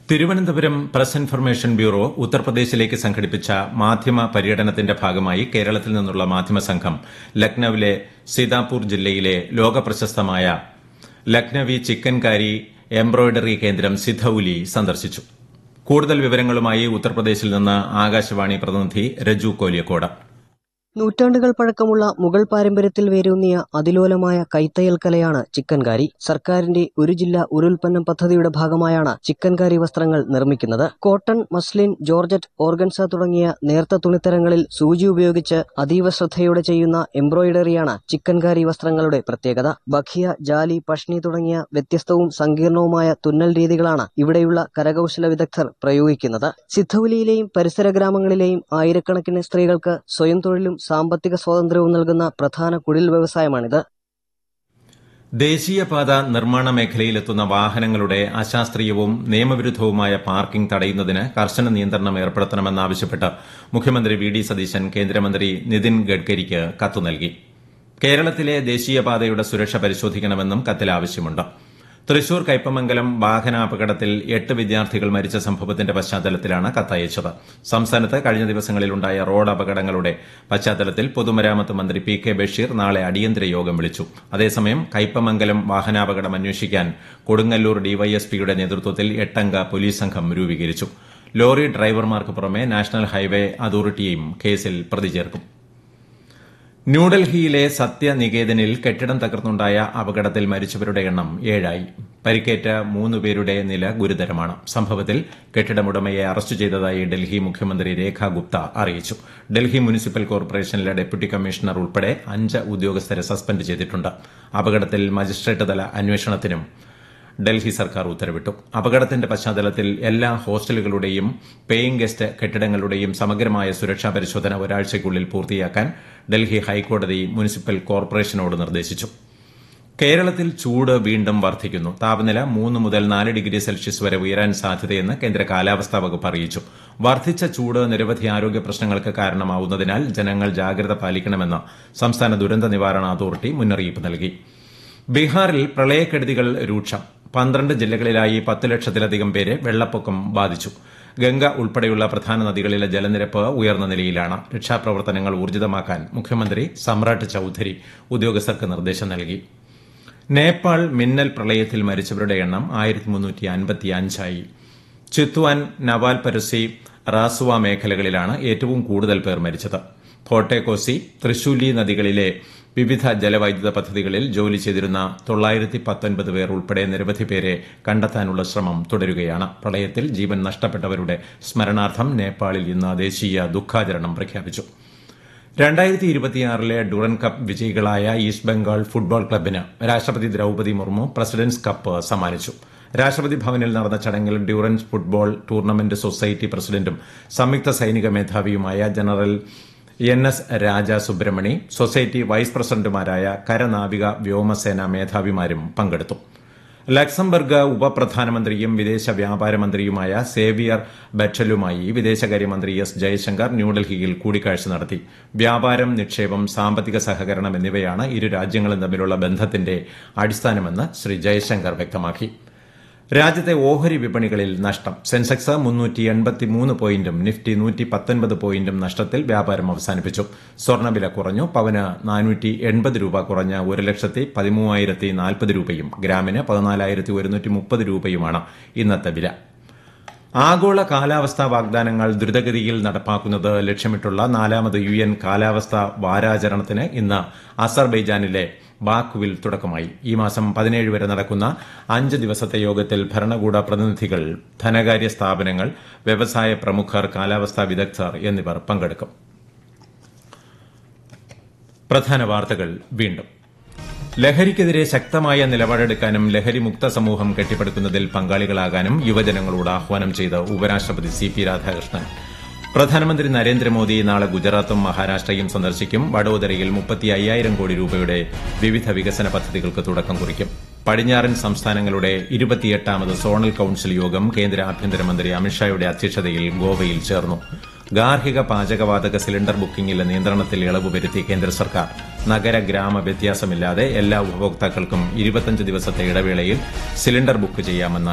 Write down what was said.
Thiruvananthapuram press information bureau ഉത്തർപ്രദേശിലേക്ക് സംഘടിപ്പിച്ച മാധ്യമ പര്യടനത്തിന്റെ ഭാഗമായി കേരളത്തിൽ നിന്നുള്ള മാധ്യമ സംഘം ലക്നൌവിലെ സീതാപൂർ ജില്ലയിലെ ലോകപ്രശസ്തമായ ലക്നവി ചിക്കൻകാരി എംബ്രോയിഡറി കേന്ദ്രം സിധൌലി സന്ദർശിച്ചു കൂടുതൽ വിവരങ്ങളുമായി ഉത്തർപ്രദേശിൽ നിന്ന് ആകാശവാണി പ്രതിനിധി രജു കോലിയക്കോട് നൂറ്റാണ്ടുകൾ പഴക്കമുള്ള മുഗൾ പാരമ്പര്യത്തിൽ വേരൂന്നിയ അതിലോലമായ കൈത്തയ്യൽ കലയാണ് ചിക്കൻകാരി സർക്കാരിന്റെ ഒരു ജില്ല ഒരു ഉൽപ്പന്നം പദ്ധതിയുടെ ഭാഗമായാണ് ചിക്കൻകാരി വസ്ത്രങ്ങൾ നിർമ്മിക്കുന്നത് കോട്ടൺ മസ്ലിൻ ജോർജറ്റ് ഓർഗൻസ തുടങ്ങിയ നേർത്ത തുണിത്തരങ്ങളിൽ സൂചി ഉപയോഗിച്ച് അതീവ ശ്രദ്ധയോടെ ചെയ്യുന്ന എംബ്രോയിഡറിയാണ് ചിക്കൻകാരി വസ്ത്രങ്ങളുടെ പ്രത്യേകത ബഖിയ ജാലി പഷ്ണി തുടങ്ങിയ വ്യത്യസ്തവും സങ്കീർണവുമായ തുന്നൽ രീതികളാണ് ഇവിടെയുള്ള കരകൌശല വിദഗ്ധർ പ്രയോഗിക്കുന്നത് സിദ്ധൌലിയിലെയും പരിസര ഗ്രാമങ്ങളിലെയും ആയിരക്കണക്കിന് സ്ത്രീകൾക്ക് സ്വയം തൊഴിലും സാമ്പത്തിക സ്വാതന്ത്ര്യവും നൽകുന്ന പ്രധാന കുടിൽ വ്യവസായമാണിത് ദേശീയപാത നിർമ്മാണ മേഖലയിലെത്തുന്ന വാഹനങ്ങളുടെ അശാസ്ത്രീയവും നിയമവിരുദ്ധവുമായ പാർക്കിംഗ് തടയുന്നതിന് കർശന നിയന്ത്രണം ഏർപ്പെടുത്തണമെന്നാവശ്യപ്പെട്ട് മുഖ്യമന്ത്രി വി ഡി സതീശൻ കേന്ദ്രമന്ത്രി നിതിൻ ഗഡ്കരിക്ക് കത്ത് നൽകി കേരളത്തിലെ ദേശീയപാതയുടെ സുരക്ഷ പരിശോധിക്കണമെന്നും കത്തിൽ ആവശ്യമുണ്ട് തൃശൂർ കയ്പമംഗലം വാഹനാപകടത്തിൽ എട്ട് വിദ്യാർത്ഥികൾ മരിച്ച സംഭവത്തിന്റെ പശ്ചാത്തലത്തിലാണ് കത്തയച്ചത് സംസ്ഥാനത്ത് കഴിഞ്ഞ ദിവസങ്ങളിലുണ്ടായ റോഡ് അപകടങ്ങളുടെ പശ്ചാത്തലത്തിൽ പൊതുമരാമത്ത് മന്ത്രി പി കെ ബഷീർ നാളെ അടിയന്തര യോഗം വിളിച്ചു അതേസമയം കയ്പമംഗലം വാഹനാപകടം അന്വേഷിക്കാൻ കൊടുങ്ങല്ലൂർ ഡിവൈഎസ്പിയുടെ നേതൃത്വത്തിൽ എട്ടംഗ പോലീസ് സംഘം രൂപീകരിച്ചു ലോറി ഡ്രൈവർമാർക്ക് പുറമെ നാഷണൽ ഹൈവേ അതോറിറ്റിയും കേസിൽ പ്രതി ചേർക്കും ന്യൂഡൽഹിയിലെ സത്യനികേതനിൽ കെട്ടിടം തകർന്നുണ്ടായ അപകടത്തിൽ മരിച്ചവരുടെ എണ്ണം ഏഴായി പരിക്കേറ്റ മൂന്ന് പേരുടെ നില ഗുരുതരമാണ് സംഭവത്തിൽ കെട്ടിടമുടമയെ അറസ്റ്റ് ചെയ്തതായി ഡൽഹി മുഖ്യമന്ത്രി രേഖ ഗുപ്ത അറിയിച്ചു ഡൽഹി മുനിസിപ്പൽ കോർപ്പറേഷനിലെ ഡെപ്യൂട്ടി കമ്മീഷണർ ഉൾപ്പെടെ അഞ്ച് ഉദ്യോഗസ്ഥരെ സസ്പെൻഡ് ചെയ്തിട്ടുണ്ട് അപകടത്തിൽ മജിസ്ട്രേറ്റ് തല അന്വേഷണത്തിനും ഡൽഹി സർക്കാർ ഉത്തരവിട്ടു അപകടത്തിന്റെ പശ്ചാത്തലത്തിൽ എല്ലാ ഹോസ്റ്റലുകളുടെയും പേയിംഗ് ഗസ്റ്റ് കെട്ടിടങ്ങളുടെയും സമഗ്രമായ സുരക്ഷാ പരിശോധന ഒരാഴ്ചയ്ക്കുള്ളിൽ പൂർത്തിയാക്കാൻ ഡൽഹി ഹൈക്കോടതി മുനിസിപ്പൽ കോർപ്പറേഷനോട് നിർദ്ദേശിച്ചു കേരളത്തിൽ ചൂട് വീണ്ടും വർദ്ധിക്കുന്നു താപനില മൂന്ന് മുതൽ നാല് ഡിഗ്രി സെൽഷ്യസ് വരെ ഉയരാൻ സാധ്യതയെന്ന് കേന്ദ്ര കാലാവസ്ഥാ വകുപ്പ് അറിയിച്ചു വർദ്ധിച്ച ചൂട് നിരവധി ആരോഗ്യ പ്രശ്നങ്ങൾക്ക് കാരണമാവുന്നതിനാൽ ജനങ്ങൾ ജാഗ്രത പാലിക്കണമെന്ന് സംസ്ഥാന ദുരന്ത നിവാരണ അതോറിറ്റി മുന്നറിയിപ്പ് നൽകി ബീഹാറിൽ പ്രളയക്കെടുതികൾ രൂക്ഷം പന്ത്രണ്ട് ജില്ലകളിലായി പത്ത് ലക്ഷത്തിലധികം പേരെ വെള്ളപ്പൊക്കം ബാധിച്ചു ഗംഗ ഉൾപ്പെടെയുള്ള പ്രധാന നദികളിലെ ജലനിരപ്പ് ഉയർന്ന നിലയിലാണ് രക്ഷാപ്രവർത്തനങ്ങൾ ഊർജിതമാക്കാൻ മുഖ്യമന്ത്രി സമ്രാട്ട് ചൌധരി ഉദ്യോഗസ്ഥർക്ക് നിർദ്ദേശം നൽകി നേപ്പാൾ മിന്നൽ പ്രളയത്തിൽ മരിച്ചവരുടെ എണ്ണം ആയിരത്തി മുന്നൂറ്റി അൻപത്തി അഞ്ചായി ചിത്വാൻ നവാൽ പരസി റാസുവ മേഖലകളിലാണ് ഏറ്റവും കൂടുതൽ പേർ മരിച്ചത് ഫോട്ടേകോസി തൃശൂലി നദികളിലെ വിവിധ ജലവൈദ്യുത പദ്ധതികളിൽ ജോലി ചെയ്തിരുന്ന തൊള്ളായിരത്തി പത്തൊൻപത് പേർ ഉൾപ്പെടെ നിരവധി പേരെ കണ്ടെത്താനുള്ള ശ്രമം തുടരുകയാണ് പ്രളയത്തിൽ ജീവൻ നഷ്ടപ്പെട്ടവരുടെ സ്മരണാർത്ഥം നേപ്പാളിൽ ഇന്ന് ദേശീയ ദുഃഖാചരണം പ്രഖ്യാപിച്ചു രണ്ടായിരത്തി ഇരുപത്തിയാറിലെ ഡുറൻ കപ്പ് വിജയികളായ ഈസ്റ്റ് ബംഗാൾ ഫുട്ബോൾ ക്ലബിന് രാഷ്ട്രപതി ദ്രൌപതി മുർമു പ്രസിഡന്റ്സ് കപ്പ് സമ്മാനിച്ചു രാഷ്ട്രപതി ഭവനിൽ നടന്ന ചടങ്ങിൽ ഡ്യൂറൻസ് ഫുട്ബോൾ ടൂർണമെന്റ് സൊസൈറ്റി പ്രസിഡന്റും സംയുക്ത സൈനിക മേധാവിയുമായ general N S Raja Subramani society vice പ്രസിഡന്റുമാരായ കരനാവിക വ്യോമസേന മേധാവിമാരും പങ്കെടുത്തു ലക്സംബർഗ് ഉപപ്രധാനമന്ത്രിയും വിദേശ വ്യാപാര മന്ത്രിയുമായ സേവിയർ ബെറ്റലുമായി വിദേശകാര്യമന്ത്രി എസ് ജയശങ്കർ ന്യൂഡൽഹിയിൽ കൂടിക്കാഴ്ച നടത്തി വ്യാപാരം നിക്ഷേപം സാമ്പത്തിക സഹകരണം എന്നിവയാണ് ഇരു രാജ്യങ്ങളും തമ്മിലുള്ള ബന്ധത്തിന്റെ അടിസ്ഥാനമെന്ന് ശ്രീ ജയശങ്കർ വ്യക്തമാക്കി രാജ്യത്തെ ഓഹരി വിപണികളിൽ നഷ്ടം സെൻസെക്സ് മുന്നൂറ്റി എൺപത്തിമൂന്ന് പോയിന്റും നിഫ്റ്റി നൂറ്റി പത്തൊൻപത് പോയിന്റും നഷ്ടത്തിൽ വ്യാപാരം അവസാനിപ്പിച്ചു സ്വർണ്ണവില കുറഞ്ഞു പവന് നാനൂറ്റി എൺപത് രൂപ കുറഞ്ഞ ഒരു ലക്ഷത്തി പതിമൂവായിരത്തി നാൽപ്പത് രൂപയും ഗ്രാമിന് പതിനാലായിരത്തി ഒരുന്നൂറ്റി മുപ്പത് രൂപയുമാണ് ഇന്നത്തെ വില ആഗോള കാലാവസ്ഥാ വാഗ്ദാനങ്ങൾ ദ്രുതഗതിയിൽ നടപ്പാക്കുന്നത് ലക്ഷ്യമിട്ടുള്ള നാലാമത് യു എൻ കാലാവസ്ഥാ വാരാചരണത്തിന് ഇന്ന് അസർബൈജാനിലെ ബാക്കുവിൽ തുടക്കമായി ഈ മാസം പതിനേഴ് വരെ നടക്കുന്ന അഞ്ച് ദിവസത്തെ യോഗത്തിൽ ഭരണകൂട പ്രതിനിധികൾ ധനകാര്യ സ്ഥാപനങ്ങൾ വ്യവസായ പ്രമുഖർ കാലാവസ്ഥാ വിദഗ്ധർ എന്നിവർ പങ്കെടുക്കും പ്രധാന വാർത്തകൾ വീണ്ടും ലഹരിക്കെതിരെ ശക്തമായ നിലപാടെടുക്കാനും ലഹരിമുക്ത സമൂഹം കെട്ടിപ്പടുക്കുന്നതിൽ പങ്കാളികളാകാനും യുവജനങ്ങളോട് ആഹ്വാനം ചെയ്ത് ഉപരാഷ്ട്രപതി സി പി രാധാകൃഷ്ണൻ പ്രധാനമന്ത്രി നരേന്ദ്രമോദി നാളെ ഗുജറാത്തും മഹാരാഷ്ട്രയും സന്ദർശിക്കും വഡോദരയിൽ മുപ്പത്തി അയ്യായിരം കോടി രൂപയുടെ വിവിധ വികസന പദ്ധതികൾക്ക് തുടക്കം കുറിക്കും പടിഞ്ഞാറൻ സംസ്ഥാനങ്ങളുടെ ഇരുപത്തിയെട്ടാമത് സോണൽ കൌൺസിൽ യോഗം കേന്ദ്ര ആഭ്യന്തരമന്ത്രി അമിത്ഷായുടെ അധ്യക്ഷതയിൽ ഗോവയിൽ ചേർന്നു ഗാർഹിക പാചകവാതക സിലിണ്ടർ ബുക്കിംഗിലെ നിയന്ത്രണത്തിൽ ഇളവ് വരുത്തി കേന്ദ്ര സർക്കാർ നഗര ഗ്രാമ വ്യത്യാസമില്ലാതെ എല്ലാ ഉപഭോക്താക്കൾക്കും ഇരുപത്തിയഞ്ച് ദിവസത്തെ ഇടവേളയിൽ സിലിണ്ടർ ബുക്ക് ചെയ്യാമെന്ന്